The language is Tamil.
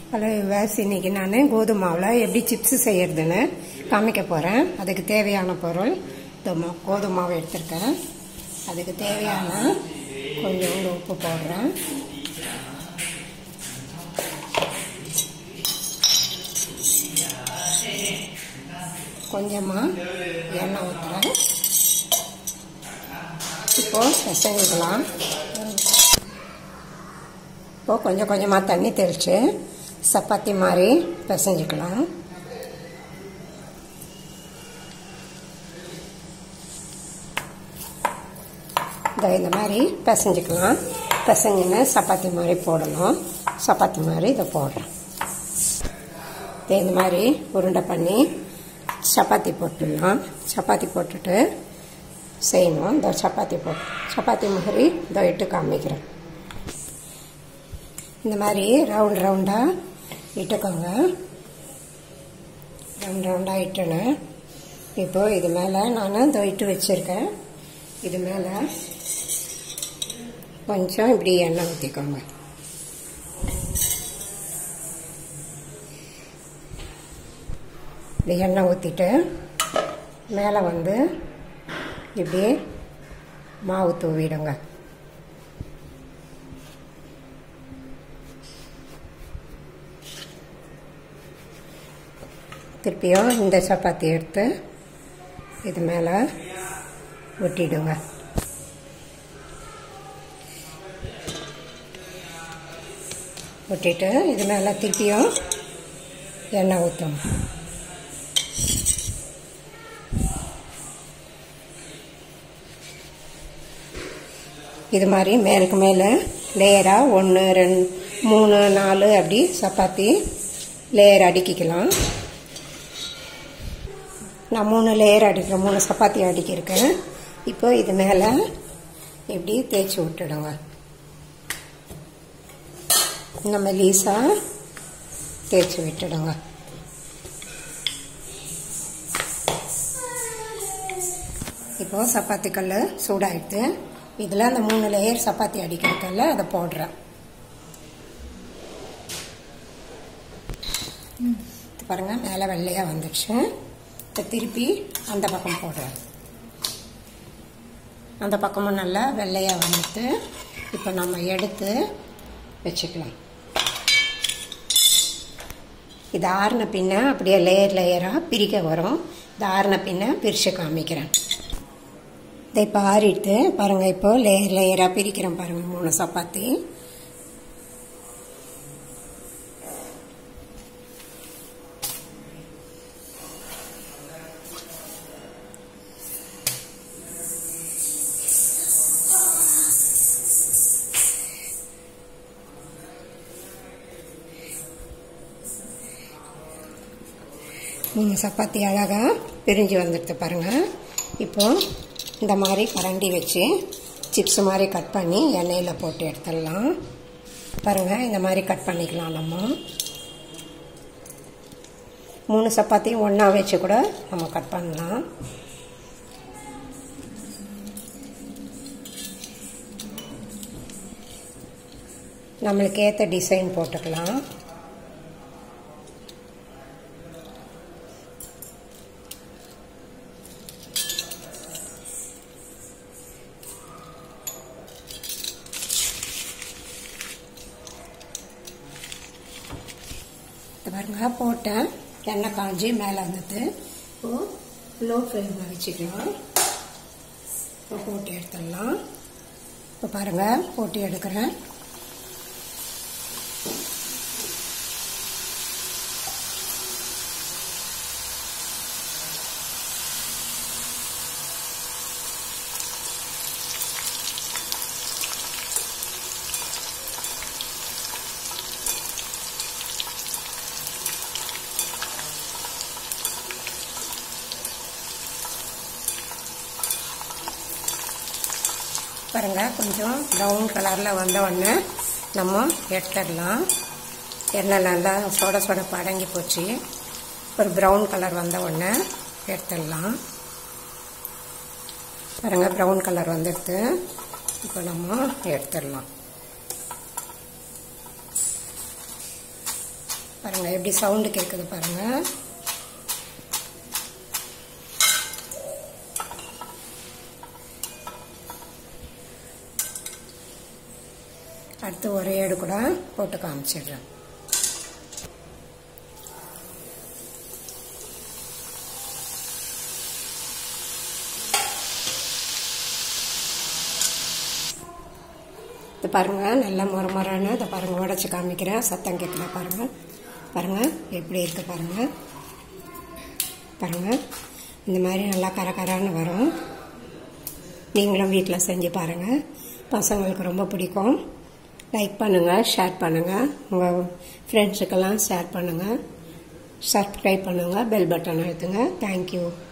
ஹலோ விவாஸ் இன்னைக்கு நான் கோதுமை மாவில் எப்படி சிப்ஸ் செய்யறதுன்னு காமிக்க போகிறேன் அதுக்கு தேவையான பொருள் இந்த மா- கோதுமை மாவு எடுத்திருக்கேன் அதுக்கு தேவையான கொஞ்சோண்டு உப்பு போடுறேன் கொஞ்சமாக எண்ணெய் ஊற்றுறேன் இப்போது பிசைஞ்சிக்கலாம் இப்போது கொஞ்சம் கொஞ்சமாக தண்ணி தெளித்து சப்பாத்தி மாதிரி பிசைஞ்சுக்கலாம் இந்த இந்த மாதிரி பிசைஞ்சுக்கலாம் பிசைஞ்சுன்னு சப்பாத்தி மாதிரி போடணும் சப்பாத்தி மாதிரி இதை போடுறேன் இதை இந்த மாதிரி உருண்டை பண்ணி சப்பாத்தி போட்டுடலாம் சப்பாத்தி போட்டுட்டு செய்யணும் இந்த சப்பாத்தி போட்டு சப்பாத்தி மாதிரி இதோ இட்டு காமிக்கிறேன் இந்த மாதிரி ரவுண்ட் ரவுண்டாக இட்டுக்கோங்க ரவுண்ட் ரவுண்டாக இட்டுன்னு இப்போ இது மேலே நான் இதோ இட்டு வச்சுருக்கேன் இது மேலே கொஞ்சம் இப்படி எண்ணெய் ஊற்றிக்கோங்க இப்படி எண்ணெய் ஊற்றிட்டு மேலே வந்து இப்படி மாவு தூவிடுங்க திருப்பியும் இந்த சப்பாத்தி எடுத்து இது மேலே ஒட்டிடுங்க ஒட்டிட்டு இது மேலே திருப்பியும் எண்ணெய் ஊற்றணும் இது மாதிரி மேலுக்கு மேலே லேயராக ஒன்று ரெண்டு மூணு நாலு அப்படி சப்பாத்தி லேயர் அடுக்கிக்கலாம் நான் மூணு லேயர் அடிக்கிறேன் மூணு சப்பாத்தி அடிக்கிருக்கேன் இப்போ இது மேலே இப்படி தேய்ச்சி விட்டுடுங்க நம்ம லீஸாக தேய்ச்சி விட்டுடுங்க இப்போ சப்பாத்தி கல் சூடாயிடுது இதில் அந்த மூணு லேயர் சப்பாத்தி அடிக்கிறதுல அதை போடுறேன் இது பாருங்க மேலே வெள்ளையாக வந்துடுச்சு இப்போ திருப்பி அந்த பக்கம் போடுறேன் அந்த பக்கமும் நல்லா வெள்ளையாக வந்துட்டு இப்போ நம்ம எடுத்து வச்சுக்கலாம் இது ஆறின பின்ன அப்படியே லேயர் லேயராக பிரிக்க வரும் இது ஆறின பின்ன பிரித்து காமிக்கிறேன் இதை இப்போ ஆறிட்டு பாருங்கள் இப்போ லேயர் லேயராக பிரிக்கிறேன் பாருங்கள் மூணு சப்பாத்தி மூணு சப்பாத்தி அழகாக பிரிஞ்சு வந்துடுது பாருங்கள் இப்போ இந்த மாதிரி கரண்டி வச்சு சிப்ஸ் மாதிரி கட் பண்ணி எண்ணெயில் போட்டு எடுத்துடலாம் பாருங்கள் இந்த மாதிரி கட் பண்ணிக்கலாம் நம்ம மூணு சப்பாத்தியும் ஒன்றா வச்சு கூட நம்ம கட் பண்ணலாம் நம்மளுக்கு ஏற்ற டிசைன் போட்டுக்கலாம் இது பாருங்க போட்டேன் எண்ணெய் காஞ்சி மேலே வந்தது இப்போது லோ ஃப்ளேமில் வச்சுக்கலாம் இப்போ போட்டு எடுத்துடலாம் இப்போ பாருங்கள் போட்டு எடுக்கிறேன் பாருங்க கொஞ்சம் ப்ரௌன் கலரில் வந்த உடனே நம்ம எடுத்துடலாம் எண்ணெய் நல்லா சொட சொட படங்கி போச்சு ஒரு ப்ரௌன் கலர் வந்த உடனே எடுத்துடலாம் பாருங்க ப்ரௌன் கலர் வந்துடுது இப்போ நம்ம எடுத்துடலாம் பாருங்கள் எப்படி சவுண்டு கேட்குது பாருங்கள் அடுத்து ஒரே ஏடு கூட போட்டு காமிச்சிடுறேன் இது பாருங்கள் நல்லா முற முறன்னு இதை பாருங்கள் உடச்சி காமிக்கிறேன் சத்தம் கேட்கல பாருங்கள் பாருங்கள் எப்படி இருக்கு பாருங்கள் பாருங்கள் இந்த மாதிரி நல்லா கரகரான்னு வரும் நீங்களும் வீட்டில் செஞ்சு பாருங்கள் பசங்களுக்கு ரொம்ப பிடிக்கும் லைக் பண்ணுங்கள் ஷேர் பண்ணுங்கள் உங்கள் ஃப்ரெண்ட்ஸுக்கெல்லாம் ஷேர் பண்ணுங்கள் சப்ஸ்கிரைப் பண்ணுங்கள் பெல் பட்டன் அழுத்துங்க தேங்க்யூ